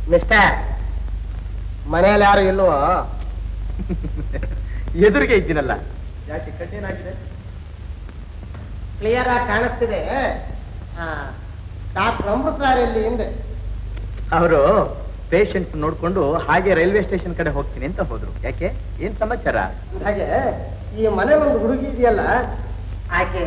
Mister ಮನೆಯಲ್ಲಿ ಯಾರು ಇಲ್ವೋ ಎದುರಿಗೆ ಇದ್ದೀನಲ್ಲ ಯಾಕೆ ಕಣ್ಣೇನಾಗಿದೆ ಕ್ಲಿಯರ್ ಆಗಿ ಕಾಣಿಸ್ತಿದೆ ಡಾಕ್ಟರ್ ಅಮೃತರಾರ್ ಇಲ್ಲಿ ಹಿಂದೆ ಅವರು ಪೇಷಂಟ್ ನೋಡ್ಕೊಂಡು ಹಾಗೆ ರೈಲ್ವೆ ಸ್ಟೇಷನ್ ಕಡೆ ಹೋಗ್ತೀನಿ ಅಂತ ಹೋದ್ರು ಯಾಕೆ ಏನ್ ಸಮಾಚಾರ ಹಾಗೆ ಈ ಮನೆ ಒಂದು ಹುಡುಗಿ ಇದೆಯಲ್ಲ ಆಕೆ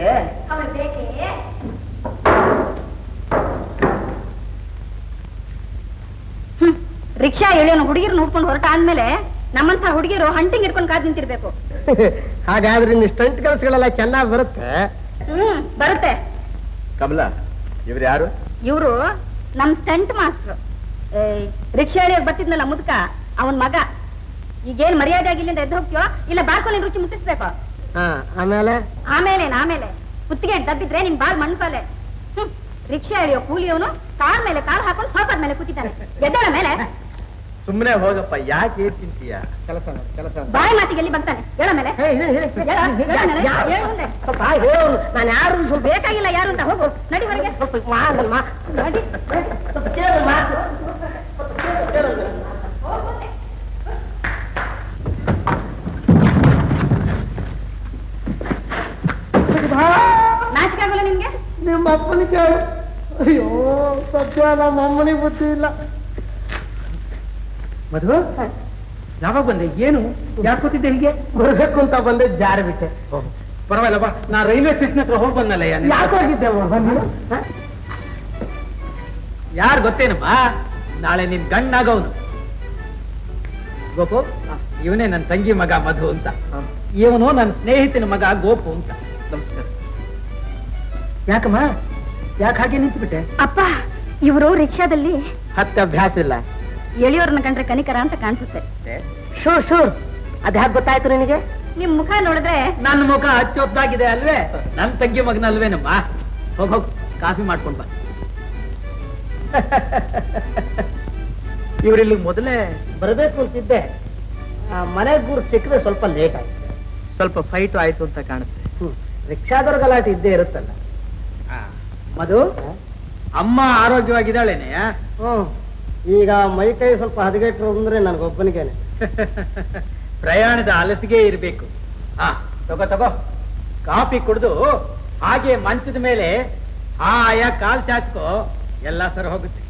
ರಿಕ್ಷಾ ಎಳೆಯೋನು ಹುಡುಗಿರು ನೋಡ್ಕೊಂಡು ಹೊರಟ ಆದ್ಮೇಲೆ ನಮ್ಮಂತ ಹುಡುಗಿರು ಹಂಟಿಂಗ್ ಇಟ್ಕೊಂಡು ಕಾದ್ ನಿಂತಿರ್ಬೇಕು ಹಾಗಾದ್ರೆ ಇನ್ನು ಸ್ಟಂಟ್ ಕೆಲಸಗಳೆಲ್ಲ ಚೆನ್ನಾಗಿ ಬರುತ್ತೆ ಹ್ಮ್ ಬರುತ್ತೆ ಕಮಲ ಇವ್ರು ಯಾರು ಇವರು ನಮ್ ಸ್ಟಂಟ್ ಮಾಸ್ಟ್ರು ರಿಕ್ಷಾ ಎಳೆಯೋಕ್ ಬರ್ತಿದ್ನಲ್ಲ ಮುದ್ಕ ಅವನ್ ಮಗ ಈಗೇನ್ ಮರ್ಯಾದೆ ಆಗಿ ಇಲ್ಲಿಂದ ಎದ್ದು ಹೋಗ್ತೀಯೋ ಇಲ್ಲ ಬಾರ್ಕೊಂಡು ರುಚಿ ಮುಟ್ಟಿಸ್ಬೇಕು ಹಾ ಆಮೇಲೆ ಆಮೇಲೆ ಆಮೇಲೆ ಕುತ್ತಿಗೆ ದಬ್ಬಿದ್ರೆ ನಿಮ್ ಬಾಳ್ ಮಣ್ಪಾಲೆ ಹ್ಮ್ ರಿಕ್ಷಾ ಎಳೆಯೋ ಕೂಲಿಯವನು ಕಾಲ್ ಮೇಲೆ ಕಾಲ್ ಹಾಕೊಂಡು ಸೋಫಾದ ಮೇಲೆ ಕೂತಿದ್ದಾನೆ ಎದ್ದಳ ಮೇಲೆ ಸುಮ್ಮನೆ ಹೋಗಪ್ಪ ಯಾಕೆ ಏನ್ ತಿಂತೀಯ ಕೆಲಸ ಮಾಡು, ಕೆಲಸ ಮಾಡು. ಬಾಯಿ ಮಾತಿಗೆ ಎಲ್ಲಿ ಬರ್ತಾನೆ ಹೇಳ ಮೇಲೆ ಹೇ, ಇದೆ, ಇದೆ. ಹೇಳ, ಹೇಳ ಮೇಲೆ. ಯಾ- ಹೇಳು ಮುಂದೆ. ಸ್ವಲ್ಪ ಹೇಳು ನಾನು ಯಾರು ಸ್ವಲ್ಪ ಬೇಕಾಗಿಲ್ಲ ಯಾರು ಅಂತ ಹೋಗು ನಡಿ ಹೊರಗೆ ಸ್ವಲ್ಪ ಮಾಡಲ್ಮ ನಡಿ ಸ್ವಲ್ಪ ಕೇಳಲ್ಮ ನಾಚಿಕೆ ಆಗೋಲ್ಲ ನಿನ್ಗೆ ನಿಮ್ಮ ಅಪ್ಪನ ಕೇಳು ಅಯ್ಯೋ ಸತ್ಯ ನಮ್ಮ ಅಮ್ಮನಿಗೆ ಬುದ್ಧಿ ಇಲ್ಲ ಮಧು ಯಾವಾಗ ಬಂದೆ ಏನು ಯಾಕೆ ಕೂತಿದ್ದೆ ಹೀಗೆ ಬರ್ಬೇಕು ಅಂತ ಬಂದೆ ಜಾರಿ ಬಿಟ್ಟೆ ಪರವಾಗಿಲ್ಲ ಬಾ ನಾ ರೈಲ್ವೆ ಸ್ಟೇಷನ್ ಹತ್ರ ಹೋಗಿ ಬಂದಲ್ಲ ಯಾಕೆ ಹೋಗಿದ್ದೆ ಬಂದು ಯಾರು ಗೊತ್ತೇನಮ್ಮ ನಾಳೆ ನಿನ್ ಗಂಡಾಗವನು ಗೋಪು ಇವನೇ ನನ್ನ ತಂಗಿ ಮಗ ಮಧು ಅಂತ ಇವನು ನನ್ನ ಸ್ನೇಹಿತನ ಮಗ ಗೋಪು ಅಂತ ನಮಸ್ಕಾರ ಯಾಕಮ್ಮ ಯಾಕೆ ಹಾಗೆ ನಿಂತುಬಿಟ್ಟೆ ಅಪ್ಪ ಇವರು ರಿಕ್ಷಾದಲ್ಲಿ ಹತ್ತ ಅಭ್ಯಾಸ ಇಲ್ಲ ಎಳೆಯೋರ್ನ ಕಂಡ್ರೆ ಕನಿಕರ ಅಂತ ಕಾಣಿಸುತ್ತೆ ಶೂರ್ ಶೂರ್ ಅದ್ ಹ್ಯಾಕ್ ಗೊತ್ತಾಯ್ತು ನಿನಗೆ ನಿಮ್ ಮುಖ ನೋಡಿದ್ರೆ ನನ್ನ ಮುಖ ಹಚ್ಚೊತ್ತಾಗಿದೆ ಅಲ್ವೇ ನನ್ನ ತಂಗಿ ಮಗನ ಅಲ್ವೇನಮ್ಮ ಹೋಗ್ ಹೋಗ್ ಕಾಫಿ ಮಾಡ್ಕೊಂಡ್ ಬಾ ಇವರಿಲ್ಲಿ ಮೊದಲೇ ಬರ್ಬೇಕು ಅಂತಿದ್ದೆ ಆ, ಮನೆ ಗೂರು ಸಿಕ್ಕದೆ ಸ್ವಲ್ಪ ಲೇಟ್ ಆಯ್ತು ಸ್ವಲ್ಪ ಫೈಟ್ ಆಯ್ತು ಅಂತ ಕಾಣುತ್ತೆ ಹ್ಮ್ ರಿಕ್ಷಾದವ್ರ ಗಲಾಟೆ ಇದ್ದೇ ಇರುತ್ತಲ್ಲ ಮಧು ಅಮ್ಮ ಆರೋಗ್ಯವಾಗಿದ್ದಾಳೇನೆ ಹ್ಮ್ ಈಗ ಮೈ ಕೈ ಸ್ವಲ್ಪ ಹದಗೆಟ್ರು ಅಂದ್ರೆ ನನಗೊಬ್ಬನಿಗೇನೆ ಪ್ರಯಾಣದ ಅಲಸಿಗೆ ಇರಬೇಕು ಹಾ ತಗೋ ತಗೋ ಕಾಫಿ ಕುಡಿದು ಹಾಗೆ ಮಂಚದ ಮೇಲೆ ಹಾಯ ಕಾಲ್ ಚಾಚ್ಕೋ ಎಲ್ಲ ಸರ ಹೋಗುತ್ತೆ